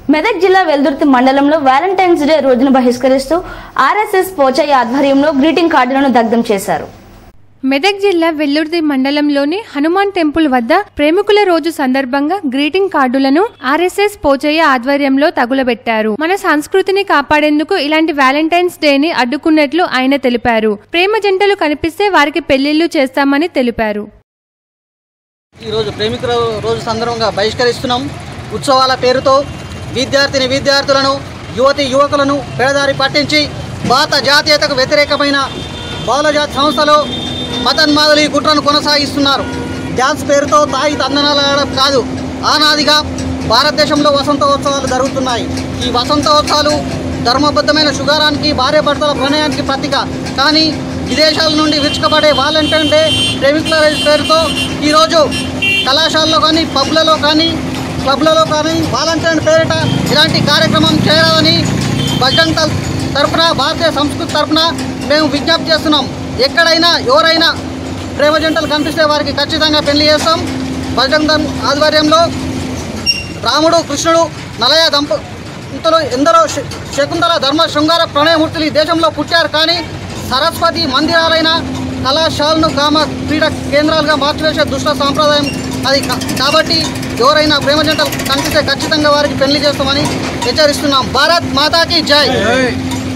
మెదక్ జిల్లా వెల్దుర్తి మండలంలో Valentine's day రోజును బహిష్కరిస్తూ ఆర్ఎస్ఎస్ పోచయ్య ఆధ్వర్యంలో గ్రీటింగ్ కార్డులను దగ్ధం చేశారు మెదక్ జిల్లా వెల్లుర్ది మండలంలోని హనుమాన్ టెంపుల్ వద్ద ప్రేమికుల రోజు సందర్భంగా గ్రీటింగ్ కార్డులను ఆర్ఎస్ఎస్ పోచయ్య ఆధ్వర్యంలో తగులబెట్టారు మన సంస్కృతిని కాపాడేందుకు ఇలాంటి వ్యాలంటైన్స్ డేని అడ్డుకున్నట్లు ఆయన తెలిపారు ప్రేమ జంటలు కనిపిస్తే వారికి పెళ్లిళ్లు చేస్తామని తెలిపారు ఈరోజు ప్రేమికుల రోజు సందర్భంగా బహిష్కరిస్తున్నాం ఉత్సవాల పేరుతో విద్యార్థిని విద్యార్థులను యువతి యువకులను పెడదారి పట్టించి భారత జాతీయతకు వ్యతిరేకమైన బహుళజాతి సంస్థలు మతన్మాదులు ఈ కుట్రను కొనసాగిస్తున్నారు డ్యాన్స్ పేరుతో తాయి తందనాలు కాదు ఆనాదిగా భారతదేశంలో వసంతోత్సవాలు జరుగుతున్నాయి ఈ వసంతోత్సవాలు ధర్మబద్ధమైన శుగారానికి భార్యాభర్తల ప్రణయానికి ప్రతీక కానీ విదేశాల నుండి విరుచుకబడే వాలంటైన్ డే ప్రేమికుల రోజు పేరుతో ఈరోజు కళాశాలలో కానీ పబ్లలో కానీ క్లబ్లలో కానీ వాలంటైన్ పేరిట ఇలాంటి కార్యక్రమం చేయాలని బజరంగ్ దళ్ తరఫున భారతీయ సంస్కృతి తరఫున మేము విజ్ఞప్తి చేస్తున్నాం ఎక్కడైనా ఎవరైనా ప్రేమ జంటలు కనిపిస్తే వారికి ఖచ్చితంగా పెళ్లి చేస్తాం బజరంగ్ దళ్ ఆధ్వర్యంలో రాముడు కృష్ణుడు నలయ దంపతులు ఎందరో శ- శకుంతల ధర్మ శృంగార ప్రణయమూర్తులు ఈ దేశంలో పుట్టారు కానీ సరస్వతి మందిరాలైన కళాశాలను కామ క్రీడా కేంద్రాలుగా మార్చివేసే దుష్ట సాంప్రదాయం అది కా- కాబట్టి ఎవరైనా ప్రేమ జంటలు కనిపిస్తే ఖచ్చితంగా వారికి పెళ్లి చేస్తామని హెచ్చరిస్తున్నాం భారత్ మాతాకి జై